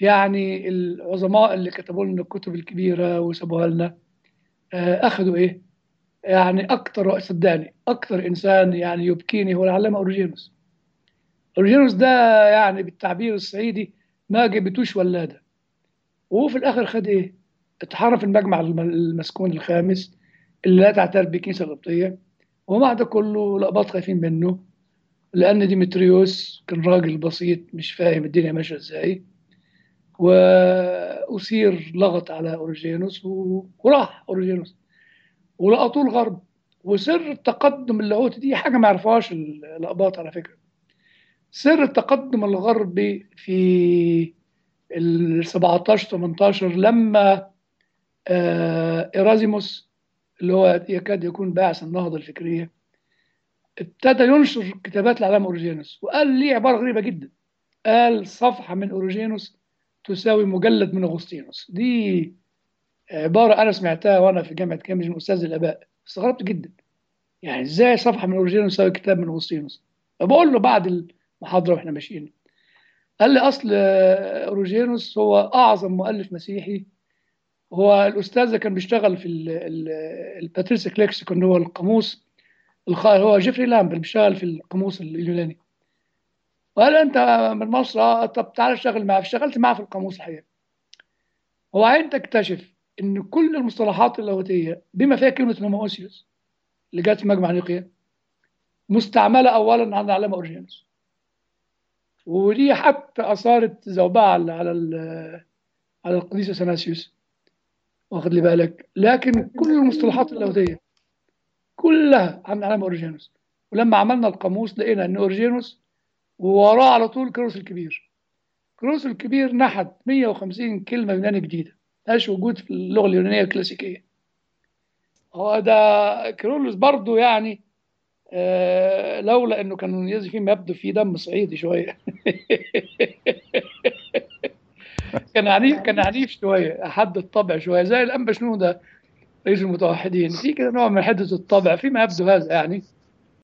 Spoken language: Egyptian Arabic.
يعني العظماء اللي كتبوا لنا الكتب الكبيره وسابوها لنا آه، اخذوا ايه؟ يعني اكثر صدقني اكثر انسان يعني يبكيني هو العلامه اوريجينوس اوريجينوس ده يعني بالتعبير الصعيدي ما جابتوش ولاده وهو في الاخر خد ايه؟ اتحرم في المجمع الم- المسكون الخامس اللي لا تعترف بالكنيسه القبطيه ومع ده كله الأقباط خايفين منه لأن ديمتريوس كان راجل بسيط مش فاهم الدنيا ماشية ازاي وأثير لغط على أوريجينوس و- وراح أوريجينوس ولقطوه الغرب وسر التقدم اللاهوتي دي حاجة ما يعرفهاش ال- الأقباط على فكرة سر التقدم الغربي في ال 17 18 لما آه، إيرازيموس اللي هو يكاد يكون باعث النهضة الفكرية ابتدى ينشر كتابات العلامة أوريجينوس وقال لي عبارة غريبة جدا قال صفحة من أوريجينوس تساوي مجلد من أغسطينوس دي عبارة أنا سمعتها وأنا في جامعة كامبريدج من أستاذ الآباء استغربت جدا يعني إزاي صفحة من أوريجينوس تساوي كتاب من أغسطينوس فبقول له بعد المحاضرة وإحنا ماشيين قال لي أصل آه، أوريجينوس هو أعظم مؤلف مسيحي هو الأستاذ ده كان بيشتغل في الباتريسيك ليكسيكون هو القاموس الخ... هو جيفري لامب اللي بيشتغل في القاموس اليوناني وقال انت من مصر اه طب تعالى اشتغل معاه اشتغلت معاه في القاموس الحقيقه هو عين تكتشف ان كل المصطلحات اللاهوتيه بما فيها كلمه نوموسيوس اللي جت في مجمع نيقيا مستعمله اولا عند العلامه اورجينوس ودي حتى اثارت زوبعه على على ال- على القديس اثناسيوس واخد لي بالك لكن كل المصطلحات اللاهوتيه كلها عن علامه اورجينوس ولما عملنا القاموس لقينا ان اورجينوس ووراه على طول كروس الكبير كروس الكبير نحت 150 كلمه يوناني جديده ملهاش وجود في اللغه اليونانيه الكلاسيكيه هو ده كيرلس برضو يعني آه لولا انه كان يزي فيه يبدو فيه دم صعيدي شويه كان عنيف كان عنيف شويه حد الطبع شويه زي الانبا شنو ده رئيس المتوحدين في كده نوع من حده الطبع فيما يبدو هذا يعني